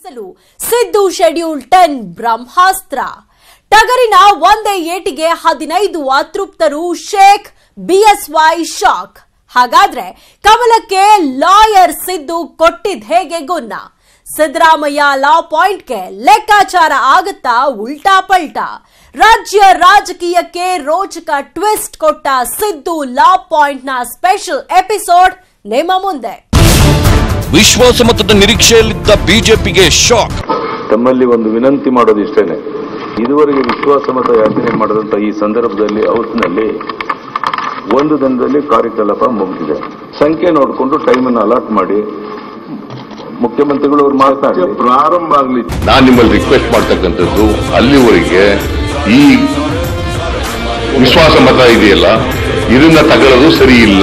ಮೊದಲು Siddu schedule ten ಬ್ರಹ್ಮಾಸ್ತ್ರ ಟಗರಿನ ಒಂದೇ ಏಟಿಗೆ ಹದಿನೈದು ಅತೃಪ್ತರು ಶೇಖ್ ಬಿಎಸ್ವೈ ಶಾಕ್ ಹಾಗಾದ್ರೆ ಕಮಲಕ್ಕೆ ಲಾಯರ್ ಸಿದ್ದು ಕೊಟ್ಟಿದ್ ಹೇಗೆ ಗುನ್ನ ಸಿದ್ದರಾಮಯ್ಯ ಲಾ ಪಾಯಿಂಟ್ಗೆ ಲೆಕ್ಕಾಚಾರ ಆಗತ್ತಾ ಉಲ್ಟಾ ಪಲ್ಟಾ ರಾಜ್ಯ ರಾಜಕೀಯಕ್ಕೆ ರೋಚಕ ಟ್ವಿಸ್ಟ್ ಕೊಟ್ಟ ಸಿದ್ದು ಲಾ ಪಾಯಿಂಟ್ನ ಸ್ಪೆಷಲ್ ಎಪಿಸೋಡ್ ನಿಮ್ಮ ಮುಂದೆ ವಿಶ್ವಾಸಮತದ ನಿರೀಕ್ಷೆಯಲ್ಲಿದ್ದ ಬಿಜೆಪಿಗೆ ಶಾಕ್ ತಮ್ಮಲ್ಲಿ ಒಂದು ವಿನಂತಿ ಮಾಡೋದು ಇಷ್ಟೇನೆ ಇದುವರೆಗೆ ವಿಶ್ವಾಸಮತ ಯಾಚನೆ ಮಾಡಿದಂತ ಈ ಸಂದರ್ಭದಲ್ಲಿ ಹೌಸ್ನಲ್ಲಿ ಒಂದು ದಿನದಲ್ಲಿ ಕಾರ್ಯಕಲಾಪ ಮುಗಿದಿದೆ ಸಂಖ್ಯೆ ನೋಡಿಕೊಂಡು ಟೈಮನ್ನು ಅಲಾಟ್ ಮಾಡಿ ಮುಖ್ಯಮಂತ್ರಿಗಳು ಅವ್ರು ಮಾತನಾಡಿ ಪ್ರಾರಂಭ ಆಗಲಿ ನಾನು ನಿಮ್ಮಲ್ಲಿ ರಿಕ್ವೆಸ್ಟ್ ಮಾಡ್ತಕ್ಕಂಥದ್ದು ಅಲ್ಲಿವರೆಗೆ ಈ ವಿಶ್ವಾಸ ಮತ ಇದೆಯಲ್ಲ ಇದನ್ನ ತಗೊಳ್ಳೋದು ಸರಿ ಇಲ್ಲ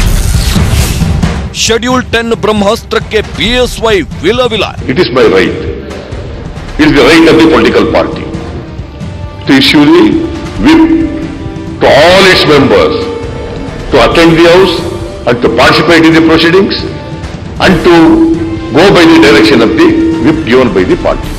ಶೆಡ್ಯೂಲ್ ಟೆನ್ ಬ್ರಹ್ಮಾಸ್ತ್ರಕ್ಕೆ ಬಿಎಸ್ವೈ ವಿಲವಿಲ it is my right it the right of the political party to issue the whip to all its members to attend the house and to participate in the proceedings and to go by the direction of the whip given by the party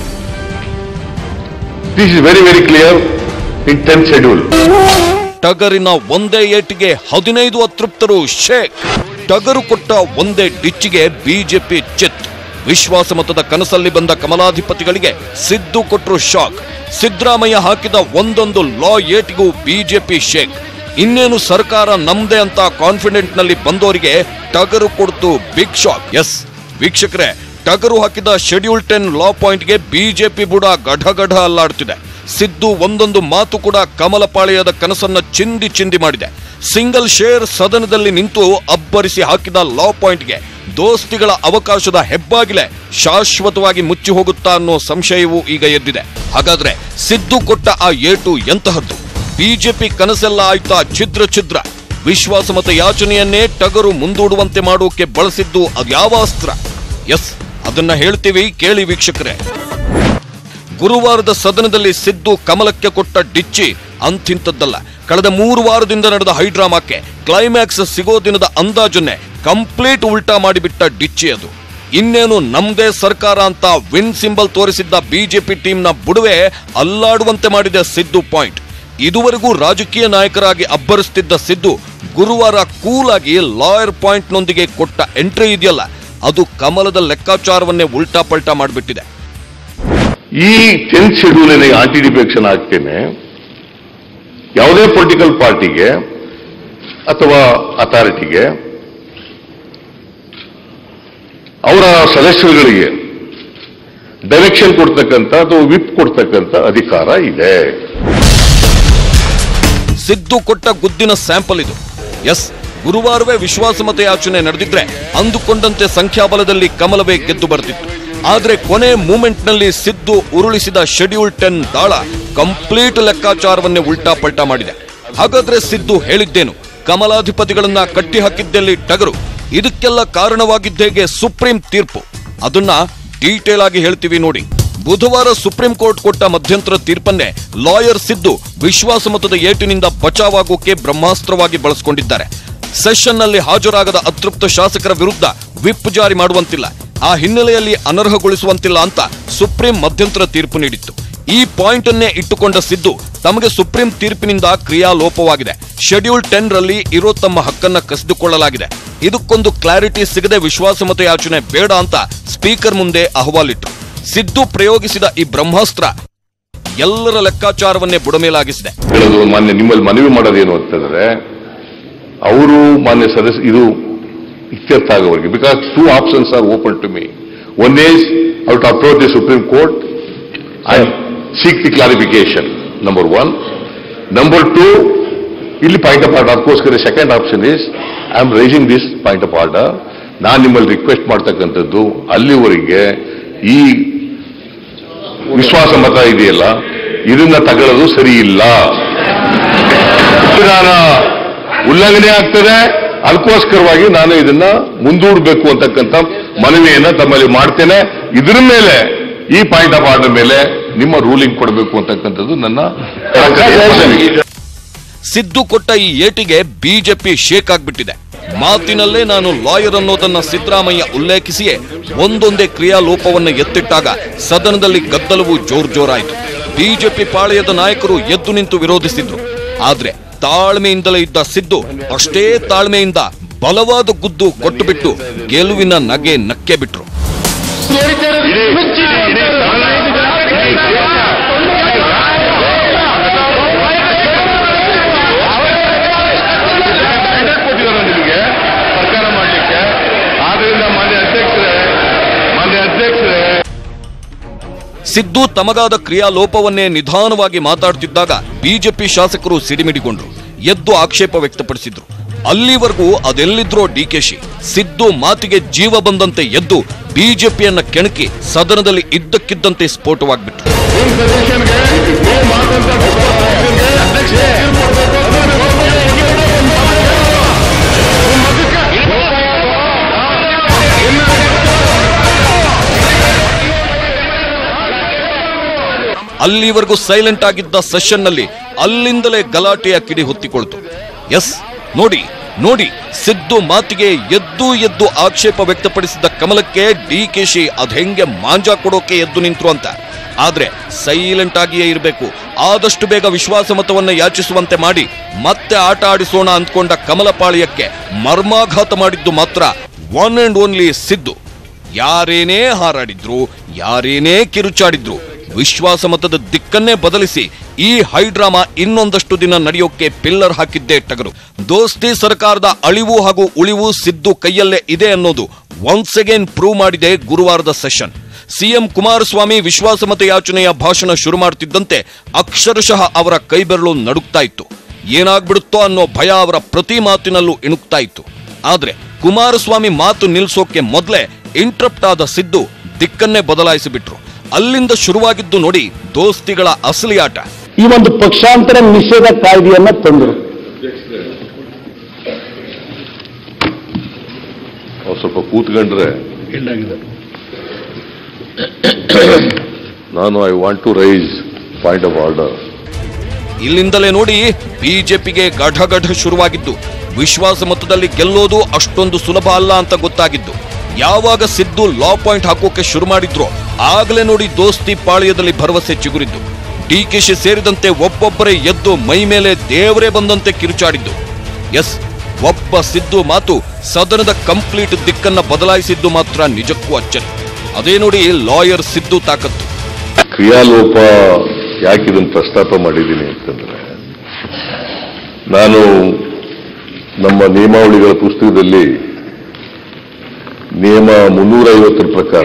this is very very clear in ten schedule ಟಗರಿನ ಒಂದೇ ಏಟಿಗೆ ಹದಿನೈದು ಅತೃಪ್ತರು ಶೇಖ್ ಟಗರು ಕೊಟ್ಟ ಒಂದೇ ಡಿಚ್ಚಿಗೆ BJP ಚಿತ್ ವಿಶ್ವಾಸಮತದ ಕನಸಲ್ಲಿ ಬಂದ ಕಮಲಾಧಿಪತಿಗಳಿಗೆ ಸಿದ್ದು ಕೊಟ್ಟರು ಶಾಕ್ ಸಿದ್ದರಾಮಯ್ಯ ಹಾಕಿದ ಒಂದೊಂದು ಲಾ ಏಟಿಗೂ ಬಿಜೆಪಿ ಶೇಕ್ ಇನ್ನೇನು ಸರ್ಕಾರ ನಮ್ದೇ ಅಂತ ಕಾನ್ಫಿಡೆಂಟ್ ನಲ್ಲಿ ಬಂದವರಿಗೆ ಟಗರು ಕೊಡ್ತು ಬಿಗ್ ಶಾಕ್ ಎಸ್ ವೀಕ್ಷಕರೇ ಟಗರು ಹಾಕಿದ ಶೆಡ್ಯೂಲ್ ಟೆನ್ ಲಾ ಪಾಯಿಂಟ್ಗೆ ಬಿಜೆಪಿ ಬುಡ ಗಢಗಢ ಅಲ್ಲಾಡ್ತಿದೆ ಸಿದ್ದು ಒಂದೊಂದು ಮಾತು ಕೂಡ ಕಮಲಪಾಳೆಯದ ಕನಸನ್ನ ಚಿಂದಿ ಚಿಂದಿ ಮಾಡಿದೆ ಸಿಂಗಲ್ ಶೇರ್ ಸದನದಲ್ಲಿ ನಿಂತು ಅಬ್ಬರಿಸಿ ಹಾಕಿದ ಲಾ ಪಾಯಿಂಟ್ಗೆ ದೋಸ್ತಿಗಳ ಅವಕಾಶದ ಹೆಬ್ಬಾಗಿಲೆ ಶಾಶ್ವತವಾಗಿ ಮುಚ್ಚಿ ಹೋಗುತ್ತಾ ಅನ್ನೋ ಸಂಶಯವೂ ಈಗ ಎದ್ದಿದೆ ಹಾಗಾದ್ರೆ ಸಿದ್ದು ಕೊಟ್ಟ ಆ ಏಟು ಎಂತಹದ್ದು ಬಿಜೆಪಿ ಕನಸೆಲ್ಲ ಆಯ್ತಾ ಛಿದ್ರ ಛಿದ್ರ ವಿಶ್ವಾಸಮತ ಯಾಚನೆಯನ್ನೇ ಟಗರು ಮುಂದೂಡುವಂತೆ ಮಾಡೋಕೆ ಬಳಸಿದ್ದು ಅದ್ಯಾವ ಅಸ್ತ್ರ ಎಸ್ ಅದನ್ನ ಹೇಳ್ತೀವಿ ಕೇಳಿ ವೀಕ್ಷಕರೇ ಗುರುವಾರದ ಸದನದಲ್ಲಿ ಸಿದ್ದು ಕಮಲಕ್ಕೆ ಕೊಟ್ಟ ಡಿಚ್ಚಿ ಅಂತಿಂತದ್ದಲ್ಲ ಕಳೆದ ಮೂರು ವಾರದಿಂದ ನಡೆದ ಹೈಡ್ರಾಮಾಕ್ಕೆ ಕ್ಲೈಮ್ಯಾಕ್ಸ್ ಸಿಗೋ ದಿನದ ಅಂದಾಜನ್ನೇ ಕಂಪ್ಲೀಟ್ ಉಲ್ಟಾ ಮಾಡಿಬಿಟ್ಟ ಡಿಚ್ಚಿ ಅದು ಇನ್ನೇನು ನಮ್ದೇ ಸರ್ಕಾರ ಅಂತ ವಿನ್ ಸಿಂಬಲ್ ತೋರಿಸಿದ್ದ ಬಿಜೆಪಿ ಟೀಮ್ನ ಬುಡುವೆ ಅಲ್ಲಾಡುವಂತೆ ಮಾಡಿದೆ ಸಿದ್ದು ಪಾಯಿಂಟ್ ಇದುವರೆಗೂ ರಾಜಕೀಯ ನಾಯಕರಾಗಿ ಅಬ್ಬರಿಸುತ್ತಿದ್ದ ಸಿದ್ದು ಗುರುವಾರ ಕೂಲ್ ಆಗಿ ಲಾಯರ್ ಪಾಯಿಂಟ್ನೊಂದಿಗೆ ಕೊಟ್ಟ ಎಂಟ್ರಿ ಇದೆಯಲ್ಲ ಅದು ಕಮಲದ ಲೆಕ್ಕಾಚಾರವನ್ನೇ ಉಲ್ಟಾ ಪಲ್ಟಾ ಮಾಡಿಬಿಟ್ಟಿದೆ ಈ ಟೆಂತ್ ಶೆಡ್ಯೂಲ್ ಆಂಟಿ ಡಿಫೆಕ್ಷನ್ ಆಗ್ತೇನೆ ಯಾವುದೇ ಪೊಲಿಟಿಕಲ್ ಪಾರ್ಟಿಗೆ ಅಥವಾ ಅಥಾರಿಟಿಗೆ ಅವರ ಸದಸ್ಯರುಗಳಿಗೆ ಡೈರೆಕ್ಷನ್ ಕೊಡ್ತಕ್ಕಂಥ ಅಥವಾ ವಿಪ್ ಕೊಡ್ತಕ್ಕಂಥ ಅಧಿಕಾರ ಇದೆ ಸಿದ್ದು ಕೊಟ್ಟ ಗುದ್ದಿನ ಸ್ಯಾಂಪಲ್ ಇದು ಎಸ್ ಗುರುವಾರವೇ ವಿಶ್ವಾಸಮತ ಯಾಚನೆ ನಡೆದಿದ್ರೆ ಅಂದುಕೊಂಡಂತೆ ಸಂಖ್ಯಾಬಲದಲ್ಲಿ ಕಮಲವೇ ಗೆದ್ದು ಬರ್ತಿತ್ತು ಆದ್ರೆ ಕೊನೆ ಮೂಮೆಂಟ್ನಲ್ಲಿ ಸಿದ್ದು ಉರುಳಿಸಿದ ಶೆಡ್ಯೂಲ್ ಟೆನ್ ದಾಳ ಕಂಪ್ಲೀಟ್ ಲೆಕ್ಕಾಚಾರವನ್ನೇ ಉಲ್ಟಾ ಪಲ್ಟಾ ಮಾಡಿದೆ ಹಾಗಾದ್ರೆ ಸಿದ್ದು ಹೇಳಿದ್ದೇನು ಕಮಲಾಧಿಪತಿಗಳನ್ನ ಕಟ್ಟಿ ಹಾಕಿದ್ದಲ್ಲಿ ಟಗರು ಇದಕ್ಕೆಲ್ಲ ಕಾರಣವಾಗಿದ್ದೇಗೆ ಸುಪ್ರೀಂ ತೀರ್ಪು ಅದನ್ನ ಡೀಟೇಲ್ ಆಗಿ ಹೇಳ್ತೀವಿ ನೋಡಿ ಬುಧವಾರ ಸುಪ್ರೀಂ ಕೋರ್ಟ್ ಕೊಟ್ಟ ಮಧ್ಯಂತರ ತೀರ್ಪನ್ನೇ ಲಾಯರ್ ಸಿದ್ದು ವಿಶ್ವಾಸಮತದ ಏಟಿನಿಂದ ಬಚಾವಾಗೋಕೆ ಬ್ರಹ್ಮಾಸ್ತ್ರವಾಗಿ ಬಳಸಿಕೊಂಡಿದ್ದಾರೆ ಸೆಷನ್ನಲ್ಲಿ ಹಾಜರಾಗದ ಅತೃಪ್ತ ಶಾಸಕರ ವಿರುದ್ಧ ವಿಪ್ ಜಾರಿ ಮಾಡುವಂತಿಲ್ಲ ಆ ಹಿನ್ನೆಲೆಯಲ್ಲಿ ಅನರ್ಹಗೊಳಿಸುವಂತಿಲ್ಲ ಅಂತ ಸುಪ್ರೀಂ ಮಧ್ಯಂತರ ತೀರ್ಪು ನೀಡಿತ್ತು ಈ ಪಾಯಿಂಟ್ ಅನ್ನೇ ಇಟ್ಟುಕೊಂಡ ಸಿದ್ದು ತಮಗೆ ಸುಪ್ರೀಂ ತೀರ್ಪಿನಿಂದ ಕ್ರಿಯಾಲೋಪವಾಗಿದೆ ಶೆಡ್ಯೂಲ್ ಟೆನ್ ರಲ್ಲಿ ಇರೋ ತಮ್ಮ ಹಕ್ಕನ್ನ ಕಸಿದುಕೊಳ್ಳಲಾಗಿದೆ ಇದಕ್ಕೊಂದು ಕ್ಲಾರಿಟಿ ಸಿಗದೆ ವಿಶ್ವಾಸಮತ ಯಾಚನೆ ಬೇಡ ಅಂತ ಸ್ಪೀಕರ್ ಮುಂದೆ ಅಹವಾಲಿಟ್ರು ಸಿದ್ದು ಪ್ರಯೋಗಿಸಿದ ಈ ಬ್ರಹ್ಮಾಸ್ತ್ರ ಎಲ್ಲರ ಲೆಕ್ಕಾಚಾರವನ್ನೇ ಬುಡಮೇಲಾಗಿಸಿದೆ ಹೇಳೋದು ಮಾನ್ಯ ನಿಮ್ಮಲ್ಲಿ ಮನವಿ ಮಾಡೋದೇನು ಅಂತಂದ್ರೆ ಅವರು ಮಾನ್ಯ ಸದಸ್ಯ ಇದು ಇತ್ಯರ್ಥ ಆಗೋವರೆಗೆ because two options are open to me one is out approach the Supreme Court and seek the clarification number one number two ಇಲ್ಲಿ ಪಾಯಿಂಟ್ ಆಫ್ ಆರ್ಡರ್ ಅದಕ್ಕೋಸ್ಕರ second option is I am raising this point of order ನಾನು ನಿಮ್ಮಲ್ಲಿ request ಮಾಡ್ತಕ್ಕಂಥದ್ದು ಅಲ್ಲಿವರೆಗೆ ಈ ವಿಶ್ವಾಸ ಮತ ಇದೆಯಲ್ಲ ಇದನ್ನ ತಗೊಳ್ಳೋದು ಸರಿ ಇಲ್ಲ ಸಂವಿಧಾನ ಉಲ್ಲಂಘನೆ ಆಗ್ತದೆ ಅದಕ್ಕೋಸ್ಕರವಾಗಿ ನಾನು ಇದನ್ನ ಮುಂದೂಡಬೇಕು ಅಂತಕ್ಕಂಥ ಮನವಿಯನ್ನ ತಮ್ಮಲ್ಲಿ ಮಾಡ್ತೇನೆ ಇದ್ರ ಮೇಲೆ ಈ ಪಾಯಿಂಟ್ ಆಫ್ ಆರ್ಡರ್ ಮೇಲೆ ನಿಮ್ಮ ರೂಲಿಂಗ್ ಕೊಡಬೇಕು ಅಂತಕ್ಕಂಥದ್ದು ನನ್ನ ಕಳಕಳಿಯ ಮನವಿ. ಸಿದ್ದು ಕೊಟ್ಟ ಈ ಏಟಿಗೆ ಬಿಜೆಪಿ ಶೇಕ್ ಆಗ್ಬಿಟ್ಟಿದೆ ಮಾತಿನಲ್ಲೇ ನಾನು ಲಾಯರ್ ಅನ್ನೋದನ್ನ ಸಿದ್ದರಾಮಯ್ಯ ಉಲ್ಲೇಖಿಸಿಯೇ ಒಂದೊಂದೇ ಕ್ರಿಯಾಲೋಪವನ್ನ ಎತ್ತಿಟ್ಟಾಗ ಸದನದಲ್ಲಿ ಗದ್ದಲವು ಜೋರ್ ಜೋರಾಯಿತು ಬಿಜೆಪಿ ಪಾಳೆಯದ ನಾಯಕರು ಎದ್ದು ನಿಂತು ವಿರೋಧಿಸಿದ್ರು ಆದ್ರೆ ತಾಳ್ಮೆಯಿಂದಲೇ ಇದ್ದ ಸಿದ್ದು ಅಷ್ಟೇ ತಾಳ್ಮೆಯಿಂದ ಬಲವಾದ ಗುದ್ದು ಕೊಟ್ಟುಬಿಟ್ಟು ಗೆಲುವಿನ ನಗೆ ನಕ್ಕೆ ಬಿಟ್ರು ಕೊಟ್ಟಿದ್ದಾರೆ ನಿಮಗೆ ಸರ್ಕಾರ ಮಾಡಲಿಕ್ಕೆ ಆದ್ರಿಂದ ಮಾನ್ಯ ಅಧ್ಯಕ್ಷರೇ ಮಾನ್ಯ ಅಧ್ಯಕ್ಷರೇ ಸಿದ್ದು ತಮಗಾದ ಕ್ರಿಯಾಲೋಪವನ್ನೇ ನಿಧಾನವಾಗಿ ಮಾತಾಡ್ತಿದ್ದಾಗ ಬಿಜೆಪಿ ಶಾಸಕರು ಸಿಡಿಮಿಡಿಗೊಂಡ್ರು ಎದ್ದು ಆಕ್ಷೇಪ ವ್ಯಕ್ತಪಡಿಸಿದ್ರು ಅಲ್ಲಿವರೆಗೂ ಅದೆಲ್ಲಿದ್ರೋ ಡಿಕೆಶಿ ಸಿದ್ದು ಮಾತಿಗೆ ಜೀವ ಬಂದಂತೆ ಎದ್ದು ಬಿಜೆಪಿಯನ್ನ ಕೆಣಕಿ ಸದನದಲ್ಲಿ ಇದ್ದಕ್ಕಿದ್ದಂತೆ ಸ್ಫೋಟವಾಗ್ಬಿಟ್ರು ನಿಮ್ಮ ಸದಸ್ಯನಿಗೆ ನೀವು ಮಾತಂತ ಅಧ್ಯಕ್ಷರೇ ಅಲ್ಲಿವರೆಗೂ ಸೈಲೆಂಟ್ ಆಗಿದ್ದ ಸೆಷನ್ನಲ್ಲಿ ಅಲ್ಲಿಂದಲೇ ಗಲಾಟೆಯ ಕಿಡಿ ಹೊತ್ತಿಕೊಳ್ತು ಎಸ್ ನೋಡಿ ನೋಡಿ ಸಿದ್ದು ಮಾತಿಗೆ ಎದ್ದು ಎದ್ದು ಆಕ್ಷೇಪ ವ್ಯಕ್ತಪಡಿಸಿದ ಕಮಲಕ್ಕೆ ಡಿಕೆಶಿ ಅದ್ಹೆಂಗೆ ಮಾಂಜ ಕೊಡೋಕೆ ಎದ್ದು ನಿಂತ್ರು ಅಂತ ಆದ್ರೆ ಸೈಲೆಂಟ್ ಆಗಿಯೇ ಇರಬೇಕು ಆದಷ್ಟು ಬೇಗ ವಿಶ್ವಾಸಮತವನ್ನ ಯಾಚಿಸುವಂತೆ ಮಾಡಿ ಮತ್ತೆ ಆಟ ಆಡಿಸೋಣ ಅಂದ್ಕೊಂಡ ಕಮಲಪಾಳ್ಯಕ್ಕೆ ಮರ್ಮಾಘಾತ ಮಾಡಿದ್ದು ಮಾತ್ರ ಒನ್ ಅಂಡ್ ಓನ್ಲಿ ಸಿದ್ದು ಯಾರೇನೇ ಹಾರಾಡಿದ್ರು ಯಾರೇನೇ ಕಿರುಚಾಡಿದ್ರು ವಿಶ್ವಾಸಮತದ ದಿಕ್ಕನ್ನೇ ಬದಲಿಸಿ ಈ ಹೈಡ್ರಾಮಾ ಇನ್ನೊಂದಷ್ಟು ದಿನ ನಡೆಯೋಕೆ ಪಿಲ್ಲರ್ ಹಾಕಿದ್ದೇ ಟಗರು ದೋಸ್ತಿ ಸರ್ಕಾರದ ಅಳಿವು ಹಾಗೂ ಉಳಿವು ಸಿದ್ದು ಕೈಯಲ್ಲೇ ಇದೆ ಅನ್ನೋದು ಒನ್ಸ್ ಅಗೇನ್ ಪ್ರೂವ್ ಮಾಡಿದೆ ಗುರುವಾರದ ಸೆಷನ್ ಸಿಎಂ ಕುಮಾರಸ್ವಾಮಿ ವಿಶ್ವಾಸಮತ ಯಾಚನೆಯ ಭಾಷಣ ಶುರು ಮಾಡ್ತಿದ್ದಂತೆ ಅಕ್ಷರಶಃ ಅವರ ಕೈಬೆರಳು ನಡುಗ್ತಾ ಇತ್ತು ಏನಾಗ್ಬಿಡುತ್ತೋ ಅನ್ನೋ ಭಯ ಅವರ ಪ್ರತಿ ಮಾತಿನಲ್ಲೂ ಇಣುಕ್ತಾ ಇತ್ತು ಆದ್ರೆ ಕುಮಾರಸ್ವಾಮಿ ಮಾತು ನಿಲ್ಸೋಕೆ ಮೊದಲೇ ಇಂಟ್ರಪ್ಟ್ ಆದ ಸಿದ್ದು ದಿಕ್ಕನ್ನೇ ಬದಲಾಯಿಸಿಬಿಟ್ರು ಅಲ್ಲಿಂದ ಶುರುವಾಗಿದ್ದು ನೋಡಿ ದೋಸ್ತಿಗಳ ಅಸಲಿ ಆಟ ಈ ಒಂದು ಪಕ್ಷಾಂತರ ನಿಷೇಧ ಕಾಯ್ದೆಯನ್ನ ತಂದರು ಅವ್ರು ಸ್ವಲ್ಪ ಕೂತ್ಕೊಂಡ್ರೆ ನಾನು I want to raise point of order ಇಲ್ಲಿಂದಲೇ ನೋಡಿ ಬಿಜೆಪಿಗೆ ಗಢಗಢ ಶುರುವಾಗಿದ್ದು ವಿಶ್ವಾಸಮತದಲ್ಲಿ ಗೆಲ್ಲೋದು ಅಷ್ಟೊಂದು ಸುಲಭ ಅಲ್ಲ ಅಂತ ಗೊತ್ತಾಗಿದ್ದು ಯಾವಾಗ ಸಿದ್ದು ಲಾ ಪಾಯಿಂಟ್ ಹಾಕೋಕೆ ಶುರು ಮಾಡಿದ್ರೋ ಆಗ್ಲೇ ನೋಡಿ ದೋಸ್ತಿ ಪಾಳ್ಯದಲ್ಲಿ ಭರವಸೆ ಚಿಗುರಿದ್ದು ಡಿಕೆಶಿ ಸೇರಿದಂತೆ ಒಬ್ಬೊಬ್ಬರೇ ಎದ್ದು ಮೈ ಮೇಲೆ ದೇವರೇ ಬಂದಂತೆ ಕಿರುಚಾಡಿದ್ದು ಎಸ್ ಒಬ್ಬ ಸಿದ್ದು ಮಾತು ಸದನದ ಕಂಪ್ಲೀಟ್ ದಿಕ್ಕನ್ನ ಬದಲಾಯಿಸಿದ್ದು ಮಾತ್ರ ನಿಜಕ್ಕೂ ಅಚ್ಚರಿ ಅದೇ ನೋಡಿ ಲಾಯರ್ ಸಿದ್ದು ತಾಕತ್ತು ಕ್ರಿಯಾಲೋಪ ಯಾಕೆ ಇದನ್ನು ಪ್ರಸ್ತಾಪ ಮಾಡಿದ್ದೀನಿ ಅಂತಂದ್ರೆ ನಾನು ನಮ್ಮ ನಿಯಮಾವಳಿಗಳ ಪುಸ್ತಕದಲ್ಲಿ ನಿಯಮ ಮುನ್ನೂರ ಐವತ್ತರ ಪ್ರಕಾರ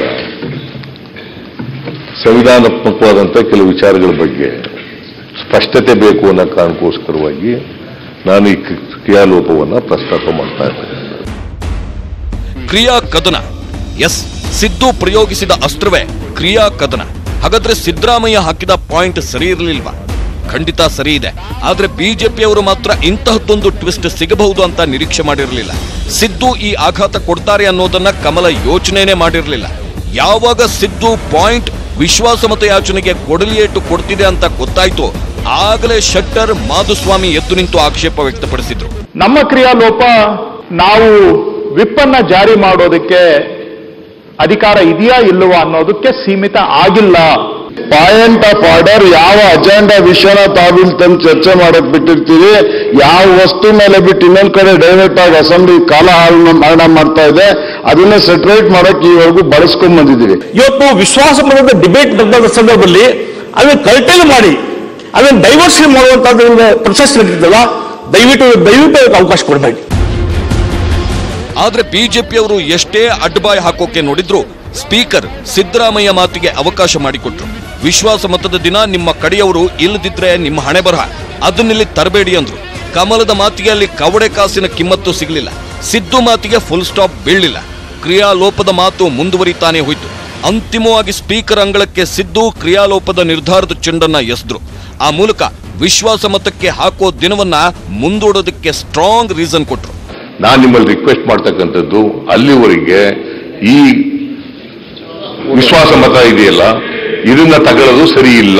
ಸಂವಿಧಾನಾತ್ಮಕವಾದಂಥ ಕೆಲವು ವಿಚಾರಗಳ ಬಗ್ಗೆ ಸ್ಪಷ್ಟತೆ ಬೇಕು ಅನ್ನೋ ಕಾರಣಕ್ಕೋಸ್ಕರವಾಗಿ ನಾನು ಈ ಕ್ರಿ- ಕ್ರಿಯಾಲೋಪವನ್ನು ಪ್ರಸ್ತಾಪ ಮಾಡ್ತಾ ಇದ್ದೇನೆ ಕ್ರಿಯಾ ಕದನ ಎಸ್ ಸಿದ್ದು ಪ್ರಯೋಗಿಸಿದ ಅಸ್ತ್ರವೇ ಕ್ರಿಯಾ ಕದನ ಹಾಗಾದ್ರೆ ಸಿದ್ದರಾಮಯ್ಯ ಹಾಕಿದ ಪಾಯಿಂಟ್ ಸರಿ ಇರಲಿಲ್ವಾ ಖಂಡಿತ ಸರಿ ಇದೆ ಆದ್ರೆ ಬಿಜೆಪಿಯವರು ಮಾತ್ರ ಇಂತಹದ್ದೊಂದು ಟ್ವಿಸ್ಟ್ ಸಿಗಬಹುದು ಅಂತ ನಿರೀಕ್ಷೆ ಮಾಡಿರಲಿಲ್ಲ ಸಿದ್ದು ಈ ಆಘಾತ ಕೊಡ್ತಾರೆ ಅನ್ನೋದನ್ನ ಕಮಲ ಯೋಚನೆನೇ ಮಾಡಿರಲಿಲ್ಲ ಯಾವಾಗ ಸಿದ್ದು ಪಾಯಿಂಟ್ ವಿಶ್ವಾಸಮತ ಯಾಚನೆಗೆ ಕೊಡಲಿಯೇಟು ಕೊಡ್ತಿದೆ ಅಂತ ಗೊತ್ತಾಯ್ತು ಆಗಲೇ ಶೆಟ್ಟರ್ ಮಾಧುಸ್ವಾಮಿ ಎದ್ದು ನಿಂತು ಆಕ್ಷೇಪ ವ್ಯಕ್ತಪಡಿಸಿದ್ರು ನಮ್ಮ ಕ್ರಿಯಾಲೋಪ ನಾವು ವಿಪ್ಪನ್ನ ಜಾರಿ ಮಾಡೋದಕ್ಕೆ ಅಧಿಕಾರ ಇದೆಯಾ ಇಲ್ಲವಾ ಅನ್ನೋದಕ್ಕೆ ಸೀಮಿತ ಆಗಿಲ್ಲ ಪಾಯಿಂಟ್ ಆಫ್ ಆರ್ಡರ್ ಯಾವ ಅಜೆಂಡಾ ವಿಷಯನ ತಾವಿಲ್ ತಂದು ಚರ್ಚೆ ಮಾಡಕ್ ಬಿಟ್ಟಿರ್ತೀವಿ ಯಾವ ವಸ್ತು ಮೇಲೆ ಬಿಟ್ಟು ಇನ್ನೊಂದ್ ಕಡೆ ಡೈರೆಕ್ಟ್ ಆಗಿ ಅಸೆಂಬ್ಲಿ ಕಾಲ ಹಾಳನ್ನ ಮರಣ ಮಾಡ್ತಾ ಇದೆ ಅದನ್ನ ಸೆಟ್ರೇಟ್ ಮಾಡಕ್ ಈವರೆಗೂ ಬಳಸ್ಕೊಂಡ್ ಬಂದಿದ್ದೀವಿ ಇವತ್ತು ವಿಶ್ವಾಸ ಮತದ ಡಿಬೇಟ್ ನಡೆದ ಸಂದರ್ಭದಲ್ಲಿ ಅದನ್ನು ಕಲ್ಟೇಲ್ ಮಾಡಿ ಅದನ್ನು ಡೈವರ್ಷನ್ ಮಾಡುವಂತದ್ದು ಪ್ರೊಸೆಸ್ ನಡೀತದಲ್ಲ ದಯವಿಟ್ಟು ದಯವಿಟ್ಟು ಅದಕ್ಕೆ ಅವಕಾಶ ಕೊಡಬೇಡಿ ಆದ್ರೆ ಬಿಜೆಪಿಯವರು ಎಷ್ಟೇ ಅಡ್ಡಬಾಯ್ ಹಾಕೋಕೆ ನೋಡಿದ್ರು ಸ್ಪೀಕರ್ ಸಿದ್ದರಾಮಯ್ಯ ಮಾತಿಗೆ ಅವಕಾಶ ಮಾಡಿಕೊಟ್ರು ವಿಶ್ವಾಸ ಮತದ ದಿನ ನಿಮ್ಮ ಕಡೆಯವರು ಇಲ್ಲದಿದ್ರೆ ನಿಮ್ಮ ಹಣೆ ಬರಹ ಅದನ್ನಿಲ್ಲಿ ತರಬೇಡಿ ಅಂದ್ರು ಕಮಲದ ಮಾತಿಗೆ ಅಲ್ಲಿ ಕವಡೆ ಕಾಸಿನ ಕಿಮ್ಮತ್ತು ಸಿಗಲಿಲ್ಲ ಸಿದ್ದು ಮಾತಿಗೆ ಫುಲ್ ಸ್ಟಾಪ್ ಬೀಳಲಿಲ್ಲ ಕ್ರಿಯಾಲೋಪದ ಮಾತು ಮುಂದುವರಿತಾನೆ ಹೋಯ್ತು ಅಂತಿಮವಾಗಿ ಸ್ಪೀಕರ್ ಅಂಗಳಕ್ಕೆ ಸಿದ್ದು ಕ್ರಿಯಾಲೋಪದ ನಿರ್ಧಾರದ ಚೆಂಡನ್ನ ಎಸೆದ್ರು ಆ ಮೂಲಕ ವಿಶ್ವಾಸ ಮತಕ್ಕೆ ಹಾಕೋ ದಿನವನ್ನ ಮುಂದೂಡೋದಕ್ಕೆ ಸ್ಟ್ರಾಂಗ್ ರೀಸನ್ ಕೊಟ್ರು ನಾನು ನಿಮ್ಮಲ್ಲಿ ರಿಕ್ವೆಸ್ಟ್ ಮಾಡ್ತಕ್ಕಂಥದ್ದು ಅಲ್ಲಿವರೆಗೆ ಈ ವಿಶ್ವಾಸ ಮತ ಇದೆಯಲ್ಲ ಇದನ್ನ ತಗೊಳ್ಳೋದು ಸರಿ ಇಲ್ಲ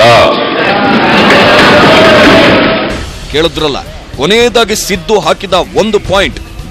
ಕೇಳಿದ್ರಲ್ಲ ಕೊನೆಯದಾಗಿ ಸಿದ್ದು ಹಾಕಿದ ಒಂದು ಪಾಯಿಂಟ್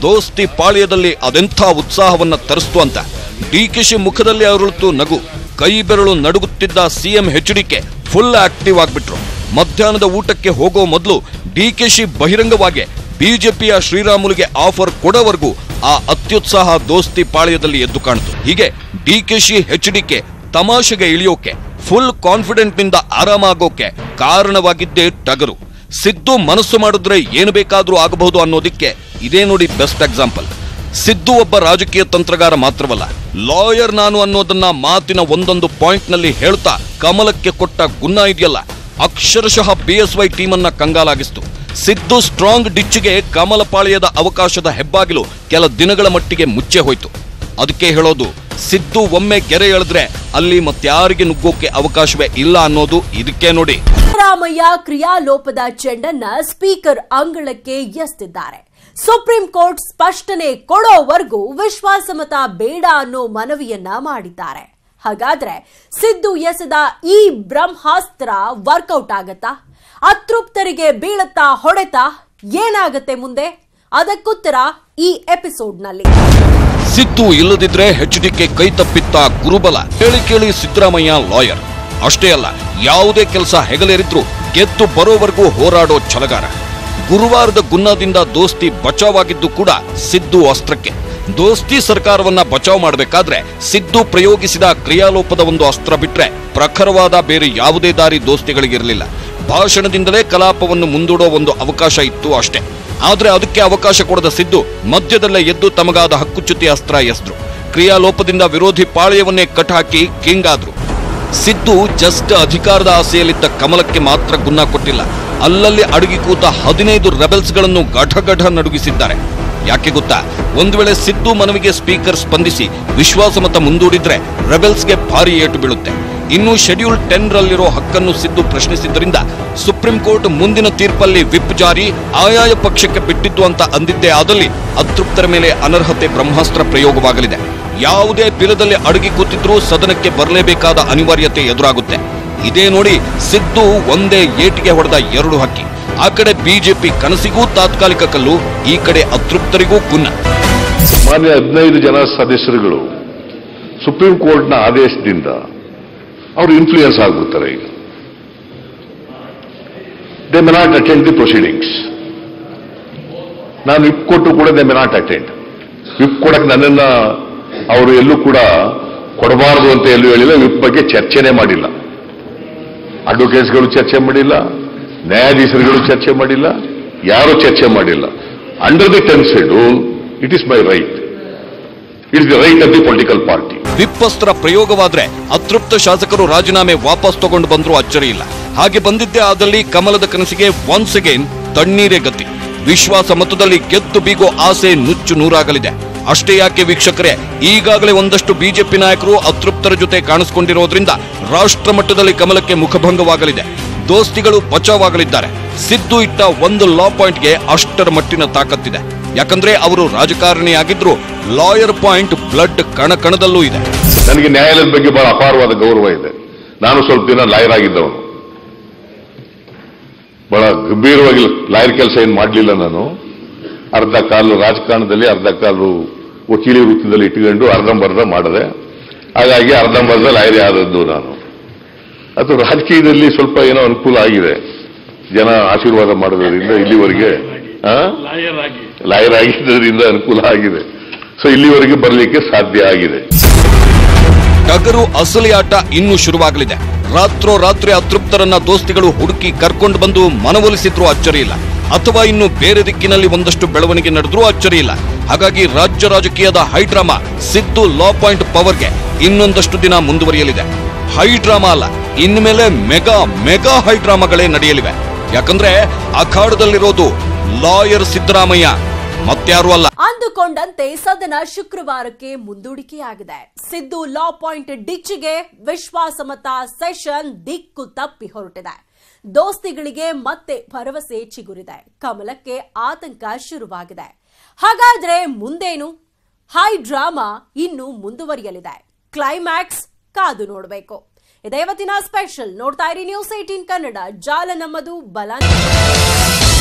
ದೋಸ್ತಿ ಪಾಳ್ಯದಲ್ಲಿ ಅದೆಂಥ ಉತ್ಸಾಹವನ್ನ ತರಿಸ್ತು ಅಂತ ಡಿಕೆಶಿ ಮುಖದಲ್ಲಿ ಅರಳಿತು ನಗು ಕೈ ಬೆರಳು ನಡುಗುತ್ತಿದ್ದ ಸಿಎಂ ಎಚ್ಡಿಕೆ ಫುಲ್ ಆಕ್ಟಿವ್ ಆಗ್ಬಿಟ್ರು ಮಧ್ಯಾಹ್ನದ ಊಟಕ್ಕೆ ಹೋಗೋ ಮೊದಲು ಡಿಕೆಶಿ ಬಹಿರಂಗವಾಗಿ ಬಿಜೆಪಿಯ ಶ್ರೀರಾಮುಲುಗೆ ಆಫರ್ ಕೊಡೋವರೆಗೂ ಆ ಅತ್ಯುತ್ಸಾಹ ದೋಸ್ತಿ ಪಾಳ್ಯದಲ್ಲಿ ಎದ್ದು ಕಾಣಿತು ಹೀಗೆ ಡಿಕೆಶಿ ಎಚ್ಡಿಕೆ ತಮಾಷೆಗೆ ಇಳಿಯೋಕೆ ಫುಲ್ ಕಾನ್ಫಿಡೆಂಟ್ ನಿಂದ ಆರಾಮಾಗೋಕೆ ಕಾರಣವಾಗಿದ್ದೇ ಟಗರು ಸಿದ್ದು ಮನಸ್ಸು ಮಾಡಿದ್ರೆ ಏನು ಬೇಕಾದ್ರೂ ಆಗಬಹುದು ಅನ್ನೋದಿಕ್ಕೆ ಇದೇ ನೋಡಿ ಬೆಸ್ಟ್ ಎಕ್ಸಾಂಪಲ್ ಸಿದ್ದು ಒಬ್ಬ ರಾಜಕೀಯ ತಂತ್ರಗಾರ ಮಾತ್ರವಲ್ಲ ಲಾಯರ್ ನಾನು ಅನ್ನೋದನ್ನ ಮಾತಿನ ಒಂದೊಂದು ಪಾಯಿಂಟ್ ನಲ್ಲಿ ಹೇಳ್ತಾ ಕಮಲಕ್ಕೆ ಕೊಟ್ಟ ಗುನ್ನ ಇದೆಯಲ್ಲ ಅಕ್ಷರಶಃ ಬಿಎಸ್ವೈ ಟೀಮ್ ಅನ್ನ ಕಂಗಾಲಾಗಿಸ್ತು ಸಿದ್ದು ಸ್ಟ್ರಾಂಗ್ ಡಿಚ್ಗೆ ಕಮಲಪಾಳ್ಯದ ಅವಕಾಶದ ಹೆಬ್ಬಾಗಿಲು ಕೆಲ ದಿನಗಳ ಮಟ್ಟಿಗೆ ಮುಚ್ಚೆ ಹೋಯ್ತು ಅದಕ್ಕೆ ಹೇಳೋದು ಸಿದ್ದು ಒಮ್ಮೆ ಗೆರೆ ಎಳೆದ್ರೆ ಅಲ್ಲಿ ಮತ್ಯಾರಿಗೆ ನುಗ್ಗೋಕೆ ಅವಕಾಶವೇ ಇಲ್ಲ ಅನ್ನೋದು ಇದಕ್ಕೆ ನೋಡಿ ಸಿದ್ದರಾಮಯ್ಯ ಕ್ರಿಯಾಲೋಪದ ಚೆಂಡನ್ನ ಸ್ಪೀಕರ್ ಅಂಗಳಕ್ಕೆ ಎಸ್ತಿದ್ದಾರೆ ಸುಪ್ರೀಂ ಕೋರ್ಟ್ ಸ್ಪಷ್ಟನೆ ಕೊಡೋವರೆಗೂ ವಿಶ್ವಾಸಮತ ಬೇಡ ಅನ್ನೋ ಮನವಿಯನ್ನ ಮಾಡಿದ್ದಾರೆ ಹಾಗಾದ್ರೆ ಸಿದ್ದು ಎಸೆದ ಈ ಬ್ರಹ್ಮಾಸ್ತ್ರ ವರ್ಕೌಟ್ ಆಗತ್ತಾ ಅತೃಪ್ತರಿಗೆ ಬೀಳತ್ತಾ ಹೊಡೆತ ಏನಾಗತ್ತೆ ಮುಂದೆ ಅದಕ್ಕುತ್ತರ ಈ ಎಪಿಸೋಡ್ನಲ್ಲಿ ಸಿದ್ದು ಇಲ್ಲದಿದ್ರೆ ಎಚ್ಡಿಕೆ ಕೈ ತಪ್ಪಿತ್ತ ಗುರುಬಲ ಕೇಳಿ ಕೇಳಿ ಸಿದ್ದರಾಮಯ್ಯ ಲಾಯರ್ ಅಷ್ಟೇ ಅಲ್ಲ ಯಾವುದೇ ಕೆಲಸ ಹೆಗಲೇರಿದ್ರು ಗೆದ್ದು ಬರೋವರೆಗೂ ಹೋರಾಡೋ ಛಲಗಾರ ಗುರುವಾರದ ಗುನ್ನದಿಂದ ದೋಸ್ತಿ ಬಚಾವಾಗಿದ್ದು ಕೂಡ ಸಿದ್ದು ಅಸ್ತ್ರಕ್ಕೆ ದೋಸ್ತಿ ಸರ್ಕಾರವನ್ನ ಬಚಾವ್ ಮಾಡಬೇಕಾದ್ರೆ ಸಿದ್ದು ಪ್ರಯೋಗಿಸಿದ ಕ್ರಿಯಾಲೋಪದ ಒಂದು ಅಸ್ತ್ರ ಬಿಟ್ರೆ ಪ್ರಖರವಾದ ಬೇರೆ ಯಾವುದೇ ದಾರಿ ದೋಸ್ತಿಗಳಿಗಿರಲಿಲ್ಲ ಭಾಷಣದಿಂದಲೇ ಕಲಾಪವನ್ನು ಮುಂದೂಡೋ ಒಂದು ಅವಕಾಶ ಇತ್ತು ಅಷ್ಟೇ ಆದ್ರೆ ಅದಕ್ಕೆ ಅವಕಾಶ ಕೊಡದ ಸಿದ್ದು ಮಧ್ಯದಲ್ಲೇ ಎದ್ದು ತಮಗಾದ ಹಕ್ಕುಚ್ಯುತಿ ಅಸ್ತ್ರ ಎಸ್ದ್ರು ಕ್ರಿಯಾಲೋಪದಿಂದ ವಿರೋಧಿ ಪಾಳ್ಯವನ್ನೇ ಕಟ್ ಹಾಕಿ ಕಿಂಗ್ ಆದ್ರು ಸಿದ್ದು ಜಸ್ಟ್ ಅಧಿಕಾರದ ಆಸೆಯಲ್ಲಿದ್ದ ಕಮಲಕ್ಕೆ ಮಾತ್ರ ಗುನ್ನ ಕೊಟ್ಟಿಲ್ಲ ಅಲ್ಲಲ್ಲಿ ಅಡಗಿ ಕೂತ ಹದಿನೈದು ರೆಬೆಲ್ಸ್ಗಳನ್ನು ಘಟಘಟ ನಡುಗಿಸಿದ್ದಾರೆ ಯಾಕೆ ಗೊತ್ತಾ ಒಂದು ವೇಳೆ ಸಿದ್ದು ಮನವಿಗೆ ಸ್ಪೀಕರ್ ಸ್ಪಂದಿಸಿ ವಿಶ್ವಾಸಮತ ಮುಂದೂಡಿದ್ರೆ ರೆಬೆಲ್ಸ್ಗೆ ಭಾರಿ ಏಟು ಬೀಳುತ್ತೆ ಇನ್ನು ಶೆಡ್ಯೂಲ್ ಟೆನ್ ರಲ್ಲಿರೋ ಹಕ್ಕನ್ನು ಸಿದ್ದು ಪ್ರಶ್ನಿಸಿದ್ದರಿಂದ ಸುಪ್ರೀಂ ಕೋರ್ಟ್ ಮುಂದಿನ ತೀರ್ಪಲ್ಲಿ ವಿಪ್ ಜಾರಿ ಆಯಾಯ ಪಕ್ಷಕ್ಕೆ ಬಿಟ್ಟಿದ್ದು ಅಂತ ಅಂದಿದ್ದೇ ಆದಲ್ಲಿ ಅತೃಪ್ತರ ಮೇಲೆ ಅನರ್ಹತೆ ಬ್ರಹ್ಮಾಸ್ತ್ರ ಪ್ರಯೋಗವಾಗಲಿದೆ ಯಾವುದೇ ಬಿಲದಲ್ಲಿ ಅಡಗಿ ಕೂತಿದ್ರೂ ಸದನಕ್ಕೆ ಬರಲೇಬೇಕಾದ ಅನಿವಾರ್ಯತೆ ಎದುರಾಗುತ್ತೆ ಇದೇ ನೋಡಿ ಸಿದ್ದು ಒಂದೇ ಏಟಿಗೆ ಹೊಡೆದ ಎರಡು ಹಕ್ಕಿ ಆ ಕಡೆ ಬಿಜೆಪಿ ಕನಸಿಗೂ ತಾತ್ಕಾಲಿಕ ಕಲ್ಲು ಈ ಕಡೆ ಅತೃಪ್ತರಿಗೂ ಗುನ್ನ ಮಾನ್ಯ ಹದಿನೈದು ಜನ ಸದಸ್ಯರುಗಳು ಸುಪ್ರೀಂ ಕೋರ್ಟ್ನ ಆದೇಶದಿಂದ ಅವರು ಇನ್ಫ್ಲೂಯೆನ್ಸ್ ಆಗ್ಬಿಡ್ತಾರೆ ಈಗ they may not attend the proceedings ನಾನು ವಿಪ್ ಕೊಟ್ಟು ಕೂಡ they may not attend whip ಕೊಡಕ್ಕೆ ನನ್ನನ್ನ ಅವರು ಎಲ್ಲೂ ಕೂಡ ಕೊಡಬಾರದು ಅಂತ ಎಲ್ಲೂ ಹೇಳಿಲ್ಲ ವಿಪ್ ಬಗ್ಗೆ ಚರ್ಚೆನೇ ಮಾಡಿಲ್ಲ ಅಡ್ವೊಕೇಟ್ಸ್ಗಳು ಚರ್ಚೆ ಮಾಡಿಲ್ಲ ನ್ಯಾಯಾಧೀಶರುಗಳು ಚರ್ಚೆ ಮಾಡಿಲ್ಲ ಯಾರೂ ಚರ್ಚೆ ಮಾಡಿಲ್ಲ under the ten schedule it is my right it is the right of the political party ವಿಪ್ಪಸ್ತ್ರ ಪ್ರಯೋಗವಾದ್ರೆ ಅತೃಪ್ತ ಶಾಸಕರು ರಾಜೀನಾಮೆ ವಾಪಸ್ ತಗೊಂಡು ಬಂದರೂ ಅಚ್ಚರಿ ಇಲ್ಲ ಹಾಗೆ ಬಂದಿದ್ದೇ ಆದಲ್ಲಿ ಕಮಲದ ಕನಸಿಗೆ ಒನ್ಸ್ ಅಗೇನ್ ತಣ್ಣೀರೇ ಗತಿ ವಿಶ್ವಾಸ ಮತದಲ್ಲಿ ಗೆದ್ದು ಬೀಗೋ ಆಸೆ ನುಚ್ಚು ನೂರಾಗಲಿದೆ ಅಷ್ಟೇ ಯಾಕೆ ವೀಕ್ಷಕರೇ ಈಗಾಗಲೇ ಒಂದಷ್ಟು ಬಿಜೆಪಿ ನಾಯಕರು ಅತೃಪ್ತರ ಜೊತೆ ಕಾಣಿಸಿಕೊಂಡಿರೋದ್ರಿಂದ ರಾಷ್ಟ್ರ ಮಟ್ಟದಲ್ಲಿ ಕಮಲಕ್ಕೆ ಮುಖಭಂಗವಾಗಲಿದೆ ದೋಸ್ತಿಗಳು ಬಚಾವಾಗಲಿದ್ದಾರೆ ಸಿದ್ದು ಇಟ್ಟ ಒಂದು ಲಾ ಪಾಯಿಂಟ್ಗೆ ಅಷ್ಟರ ಮಟ್ಟಿನ ತಾಕತ್ತಿದೆ ಯಾಕಂದ್ರೆ ಅವರು ರಾಜಕಾರಣಿಯಾಗಿದ್ರು ಲಾಯರ್ ಪಾಯಿಂಟ್ ಬ್ಲಡ್ ಕಣಕಣದಲ್ಲೂ ಇದೆ ನನಗೆ ನ್ಯಾಯಾಲಯದ ಬಗ್ಗೆ ಬಹಳ ಅಪಾರವಾದ ಗೌರವ ಇದೆ ನಾನು ಸ್ವಲ್ಪ ದಿನ ಲಾಯರ್ ಆಗಿದ್ದವನು ಬಹಳ ಗಂಭೀರವಾಗಿ ಲಾಯರ್ ಕೆಲಸ ಏನು ಮಾಡಲಿಲ್ಲ ನಾನು ಅರ್ಧ ಕಾಲು ರಾಜಕಾರಣದಲ್ಲಿ ಅರ್ಧ ಕಾಲು ವಕೀಲಿ ವೃತ್ತಿದಲ್ಲಿ ಇಟ್ಕೊಂಡು ಅರ್ಧಂಬರ್ಧ ಮಾಡಿದೆ ಹಾಗಾಗಿ ಅರ್ಧಂಬರ್ಧ ಲಾಯರ್ ಆದದ್ದು ನಾನು ಅದು ರಾಜಕೀಯದಲ್ಲಿ ಸ್ವಲ್ಪ ಏನೋ ಅನುಕೂಲ ಆಗಿದೆ ಜನ ಆಶೀರ್ವಾದ ಮಾಡೋದ್ರಿಂದ ಇಲ್ಲಿವರೆಗೆ ಆ? ಲಾಯರ್ ಆಗಿದ್ದರಿಂದ ಅನುಕೂಲ ಆಗಿದೆ ಸೊ ಇಲ್ಲಿವರೆಗೆ ಬರಲಿಕ್ಕೆ ಸಾಧ್ಯ ಆಗಿದೆ ಟಗರು ಅಸಲಿ ಆಟ ಇನ್ನೂ ಶುರುವಾಗಲಿದೆ ರಾತ್ರೋರಾತ್ರಿ ಅತೃಪ್ತರನ್ನ ದೋಸ್ತಿಗಳು ಹುಡುಕಿ ಕರ್ಕೊಂಡು ಬಂದು ಮನವೊಲಿಸಿದ್ರೂ ಅಚ್ಚರಿ ಇಲ್ಲ ಅಥವಾ ಇನ್ನು ಬೇರೆ ದಿಕ್ಕಿನಲ್ಲಿ ಒಂದಷ್ಟು ಬೆಳವಣಿಗೆ ನಡೆದ್ರೂ ಅಚ್ಚರಿ ಇಲ್ಲ ಹಾಗಾಗಿ ರಾಜ್ಯ ರಾಜಕೀಯದ ಹೈಡ್ರಾಮಾ ಸಿದ್ದು ಲಾ ಪಾಯಿಂಟ್ ಪವರ್ಗೆ ಇನ್ನೊಂದಷ್ಟು ದಿನ ಮುಂದುವರಿಯಲಿದೆ ಹೈಡ್ರಾಮಾ ಅಲ್ಲ ಇನ್ಮೇಲೆ ಮೆಗಾ ಮೆಗಾ ಹೈಡ್ರಾಮಾಗಳೇ ನಡೆಯಲಿವೆ ಯಾಕಂದ್ರೆ ಅಖಾಡದಲ್ಲಿರೋದು ಲಾಯರ್ ಸಿದ್ದರಾಮಯ್ಯ ಮತ್ಯಾರೂ ಅಲ್ಲ ಅಂದುಕೊಂಡಂತೆ ಸದನ ಶುಕ್ರವಾರಕ್ಕೆ ಮುಂದೂಡಿಕೆಯಾಗಿದೆ ಸಿದ್ದು ಲಾ ಪಾಯಿಂಟ್ ಡಿಚ್ಗೆ ವಿಶ್ವಾಸಮತ ಸೆಷನ್ ದಿಕ್ಕು ತಪ್ಪಿ ಹೊರಟಿದೆ ದೋಸ್ತಿಗಳಿಗೆ ಮತ್ತೆ ಭರವಸೆ ಚಿಗುರಿದೆ ಕಮಲಕ್ಕೆ ಆತಂಕ ಶುರುವಾಗಿದೆ ಹಾಗಾದ್ರೆ ಮುಂದೇನು ಹೈ ಡ್ರಾಮಾ ಇನ್ನು ಮುಂದುವರಿಯಲಿದೆ ಕ್ಲೈಮ್ಯಾಕ್ಸ್ ಕಾದು ನೋಡಬೇಕು ಇದೇ ಇವತ್ತಿನ ಸ್ಪೆಷಲ್ ನೋಡ್ತಾ ಇರಿ ನ್ಯೂಸ್ ಏಟೀನ್ ಕನ್ನಡ ಜಾಲ ನಮ್ಮದು ಬಲ ನಿಮ್ಮದು.